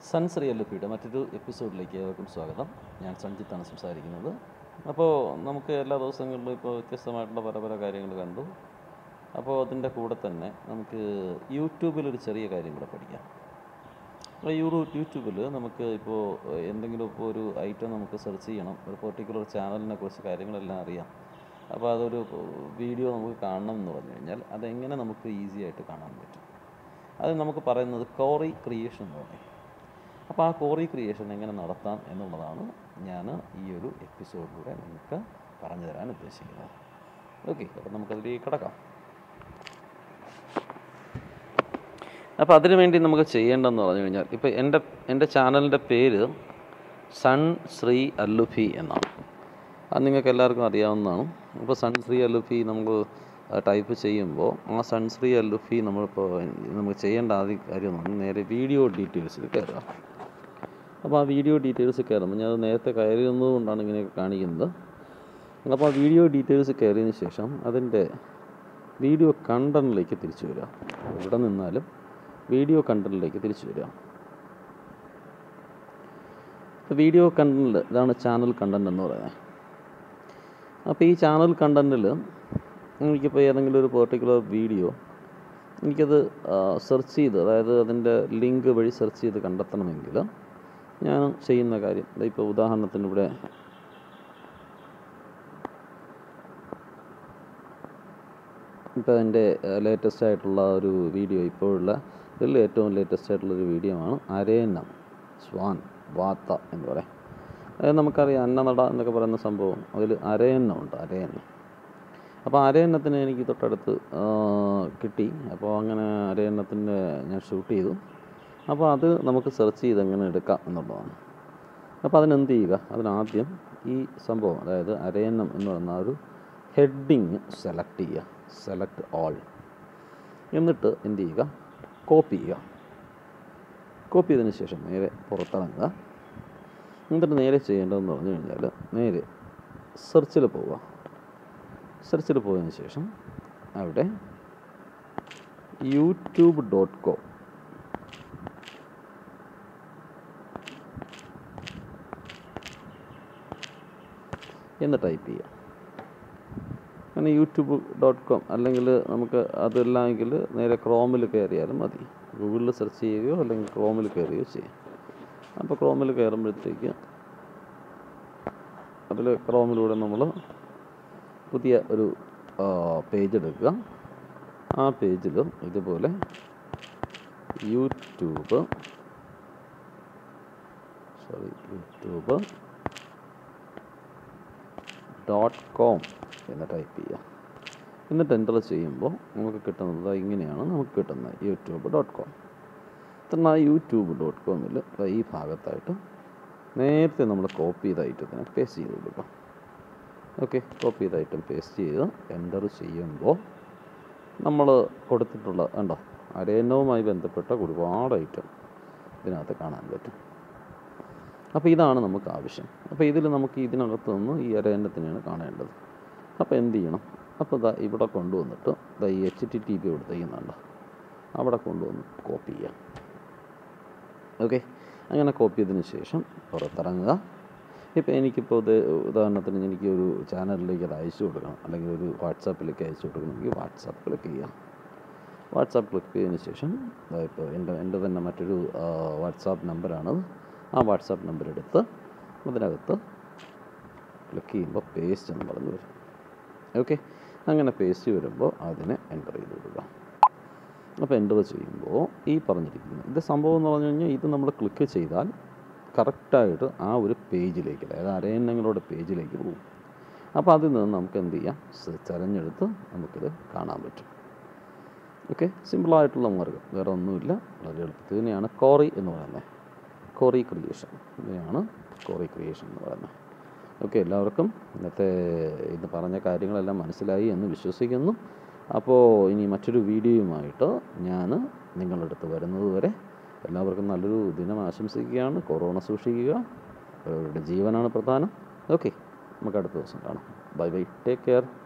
sons real ലുപ്പിയുടെ മറ്റൊരു എപ്പിസോഡിലേക്ക് ഏവർക്കും സ്വാഗതം ഞാൻ സഞ്ജിത്താണ് സംസാരിക്കുന്നത് അപ്പോൾ നമുക്ക് എല്ലാ ദിവസങ്ങളിലും ഇപ്പോൾ വ്യത്യസ്തമായിട്ടുള്ള പല പല കാര്യങ്ങൾ കണ്ടു അപ്പോൾ അതിൻ്റെ കൂടെ തന്നെ നമുക്ക് യൂട്യൂബിലൊരു ചെറിയ കാര്യം കൂടെ പഠിക്കാം അപ്പോൾ യൂറു യൂട്യൂബിൽ നമുക്ക് ഇപ്പോൾ എന്തെങ്കിലും ഇപ്പോൾ ഒരു ഐറ്റം നമുക്ക് സെർച്ച് ചെയ്യണം ഒരു പെർട്ടിക്കുലർ ചാനലിനെ കുറിച്ച് കാര്യങ്ങളെല്ലാം അറിയാം അപ്പോൾ അതൊരു വീഡിയോ നമുക്ക് കാണണം എന്ന് പറഞ്ഞു കഴിഞ്ഞാൽ അതെങ്ങനെ നമുക്ക് ഈസി ആയിട്ട് കാണാൻ പറ്റും അത് നമുക്ക് പറയുന്നത് കോറി ക്രിയേഷൻ എന്ന് പറയും അപ്പോൾ ആ കോറി ക്രിയേഷൻ എങ്ങനെ നടത്താം എന്നുള്ളതാണ് ഞാൻ ഈ ഒരു എപ്പിസോഡിലൂടെ നിങ്ങൾക്ക് പറഞ്ഞു തരാൻ ഉദ്ദേശിക്കുന്നത് ഓക്കെ അപ്പോൾ നമുക്കതിലേക്ക് കിടക്കാം അപ്പോൾ അതിനു വേണ്ടി നമുക്ക് ചെയ്യേണ്ടതെന്ന് പറഞ്ഞു കഴിഞ്ഞാൽ ഇപ്പോൾ എൻ്റെ എൻ്റെ ചാനലിൻ്റെ പേര് സൺ ശ്രീ അല്ലുഫി എന്നാണ് അത് നിങ്ങൾക്ക് എല്ലാവർക്കും അറിയാവുന്നതാണ് ഇപ്പോൾ സൺ ശ്രീ അല്ലുഫി നമ്മൾ ടൈപ്പ് ചെയ്യുമ്പോൾ ആ സൺ ശ്രീ അല്ലുഫി നമ്മളിപ്പോൾ നമുക്ക് ചെയ്യേണ്ട ആദ്യ കാര്യം എന്ന് പറഞ്ഞാൽ നേരെ വീഡിയോ ഡീറ്റെയിൽസിൽ കയറുക അപ്പോൾ ആ വീഡിയോ ഡീറ്റെയിൽസ് കയറുമ്പോൾ ഞാൻ നേരത്തെ കയറിയുന്നത് കൊണ്ടാണ് ഇങ്ങനെ കാണിക്കുന്നത് അപ്പോൾ ആ വീഡിയോ ഡീറ്റെയിൽസ് കയറിയതിന് ശേഷം അതിൻ്റെ വീഡിയോ കണ്ടൻറ്റിലേക്ക് തിരിച്ചു വരിക ഇവിടെ നിന്നാലും വീഡിയോ കണ്ടൻറ്റിലേക്ക് തിരിച്ചു വരിക വീഡിയോ കണ്ടൻറ്റിൽ ഇതാണ് ചാനൽ കണ്ടൻറ്റ് എന്ന് പറയുന്നത് അപ്പോൾ ഈ ചാനൽ കണ്ടൻറ്റിൽ എനിക്കിപ്പോൾ ഏതെങ്കിലും ഒരു പെർട്ടിക്കുലർ വീഡിയോ എനിക്കത് സെർച്ച് ചെയ്ത് അതായത് അതിൻ്റെ ലിങ്ക് വഴി സെർച്ച് ചെയ്ത് കണ്ടെത്തണമെങ്കിൽ ഞാൻ ചെയ്യുന്ന കാര്യം ഇപ്പോൾ ഉദാഹരണത്തിന് ഇവിടെ ഇപ്പോൾ എൻ്റെ ലേറ്റസ്റ്റ് ആയിട്ടുള്ള ഒരു വീഡിയോ ഇപ്പോഴുള്ള ഇതിൽ ഏറ്റവും ലേറ്റസ്റ്റ് ആയിട്ടുള്ള ഒരു വീഡിയോ ആണ് അരേനം സ്വാൻ വാത്ത എന്ന് പറയാം അതായത് നമുക്കറിയാം അന്നനട എന്നൊക്കെ പറയുന്ന സംഭവം അതിൽ അരയന്നമുണ്ട് അരയന്നം അപ്പോൾ അരയന്നത്തിന് എനിക്ക് തൊട്ടടുത്ത് കിട്ടി അപ്പോൾ അങ്ങനെ അരയന്നത്തിൻ്റെ ഞാൻ ഷൂട്ട് ചെയ്തു അപ്പോൾ അത് നമുക്ക് സെർച്ച് ചെയ്ത് എങ്ങനെ എടുക്കാം എന്നുള്ളതാണ് അപ്പോൾ അതിനെന്ത് ചെയ്യുക അതിനാദ്യം ഈ സംഭവം അതായത് അരയന്നം എന്ന് പറയുന്ന ഒരു ഹെഡിങ് സെലക്ട് ചെയ്യുക സെലക്ട് ഓൾ എന്നിട്ട് എന്ത് ചെയ്യുക കോപ്പി ചെയ്യുക കോപ്പി ചെയ്തതിന് ശേഷം നേരെ പുറത്തിറങ്ങുക എന്നിട്ട് നേരെ ചെയ്യേണ്ടതെന്ന് പറഞ്ഞു കഴിഞ്ഞാൽ നേരെ സെർച്ചിൽ പോവുക സെർച്ചിൽ പോയതിന് ശേഷം അവിടെ യൂട്യൂബ് ഡോട്ട് കോം എന്ന് ടൈപ്പ് ചെയ്യുക അങ്ങനെ യൂട്യൂബ് ഡോട്ട് കോം അല്ലെങ്കിൽ നമുക്ക് അതല്ലെങ്കിൽ നേരെ ക്രോമിൽ കയറിയാലും മതി ഗൂഗിളിൽ സെർച്ച് ചെയ്യുകയോ അല്ലെങ്കിൽ ക്രോമിൽ കയറുകയോ ചെയ്യാം അപ്പോൾ ക്രോമിൽ കയറുമ്പോഴത്തേക്ക് അതിൽ ക്രോമിലൂടെ നമ്മൾ പുതിയ ഒരു പേജ് എടുക്കുക ആ പേജിൽ ഇതുപോലെ YouTube sorry YouTube dot com എന്ന് ടൈപ്പ് ചെയ്യുക എന്നിട്ട് എൻ്റർ ചെയ്യുമ്പോൾ നമുക്ക് കിട്ടുന്നത് ഇങ്ങനെയാണ് നമുക്ക് കിട്ടുന്നത് യൂട്യൂബ് ഡോട്ട് കോം എന്നാൽ ആ യൂട്യൂബ് ഡോട്ട് കോമിൽ ഈ ഭാഗത്തായിട്ട് നേരത്തെ നമ്മൾ കോപ്പി ചെയ്ത ഐറ്റത്തിനെ പേസ്റ്റ് ചെയ്ത് കൊടുക്കാം ഓക്കെ കോപ്പി ചെയ്ത ഐറ്റം പേസ്റ്റ് ചെയ്ത് എൻ്റർ ചെയ്യുമ്പോൾ നമ്മൾ കൊടുത്തിട്ടുള്ള കണ്ടോ അരയന്നവുമായി ബന്ധപ്പെട്ട ഒരുപാട് ഐറ്റം ഇതിനകത്ത് കാണാൻ പറ്റും അപ്പോൾ ഇതാണ് നമുക്ക് ആവശ്യം അപ്പോൾ ഇതിൽ നമുക്ക് ഇതിനകത്ത് നിന്ന് ഈ അരയന്നത്തിനെയാണ് കാണേണ്ടത് അപ്പോൾ എന്ത് ചെയ്യണം അപ്പോൾ ഇതാ ഇവിടെ കൊണ്ടുവന്നിട്ട് ഇതാ ഈ എച്ച് ടി ടി പി കൊടുത്തേക്കുന്നുണ്ട് അവിടെ കൊണ്ടുവന്ന് കോപ്പി ചെയ്യാം ഓക്കെ അങ്ങനെ കോപ്പി ചെയ്തതിന് ശേഷം പുറത്തിറങ്ങുക ഇപ്പോൾ എനിക്കിപ്പോൾ ഇത് ഉദാഹരണത്തിന് എനിക്ക് ഒരു ചാനലിലേക്ക് അത് അയച്ചു കൊടുക്കണം അല്ലെങ്കിൽ ഒരു വാട്സാപ്പിലേക്ക് അയച്ചു കൊടുക്കണമെങ്കിൽ വാട്സാപ്പ് ക്ലിക്ക് ചെയ്യാം വാട്സാപ്പ് ക്ലിക്ക് ചെയ്തതിന് ശേഷം ഇപ്പോൾ എൻ്റെ എൻ്റെ തന്നെ മറ്റൊരു വാട്സാപ്പ് നമ്പറാണത് ആ വാട്സാപ്പ് നമ്പർ എടുത്ത് അതിനകത്ത് ക്ലിക്ക് ചെയ്യുമ്പോൾ പേസ്റ്റ് എന്ന് പറഞ്ഞു വരും ഓക്കെ അങ്ങനെ പേസ്റ്റ് വരുമ്പോൾ അതിനെ എൻ്റർ ചെയ്ത് കൊടുക്കുക അപ്പോൾ എൻ്റർ ചെയ്യുമ്പോൾ ഈ പറഞ്ഞിരിക്കുന്നത് ഇത് സംഭവം എന്ന് പറഞ്ഞു കഴിഞ്ഞാൽ ഇത് നമ്മൾ ക്ലിക്ക് ചെയ്താൽ കറക്റ്റായിട്ട് ആ ഒരു പേജിലേക്ക് അതായത് അരയന്നങ്ങളുടെ പേജിലേക്ക് പോകും അപ്പോൾ അതിൽ നിന്ന് നമുക്ക് എന്ത് ചെയ്യാം തിരഞ്ഞെടുത്ത് നമുക്കിത് കാണാൻ പറ്റും ഓക്കെ സിമ്പിളായിട്ടുള്ള മാർഗം വേറെ ഒന്നുമില്ല വളരെ എളുപ്പത്തിൽ തന്നെയാണ് കോറി എന്ന് പറയുന്നത് കോറി ക്രിയേഷൻ ഇങ്ങനെയാണ് കോറി ക്രിയേഷൻ എന്ന് പറയുന്നത് ഓക്കെ എല്ലാവർക്കും ഇന്നത്തെ ഇന്ന് പറഞ്ഞ കാര്യങ്ങളെല്ലാം മനസ്സിലായി എന്ന് വിശ്വസിക്കുന്നു അപ്പോൾ ഇനി മറ്റൊരു വീഡിയോയുമായിട്ട് ഞാൻ നിങ്ങളുടെ അടുത്ത് വരുന്നത് വരെ എല്ലാവർക്കും നല്ലൊരു ദിനം ആശംസിക്കുകയാണ് കൊറോണ സൂക്ഷിക്കുക അവരുടെ ജീവനാണ് പ്രധാനം ഓക്കെ നമുക്ക് അടുത്ത ദിവസം കാണാം ബൈ ബൈ ടേക്ക് കെയർ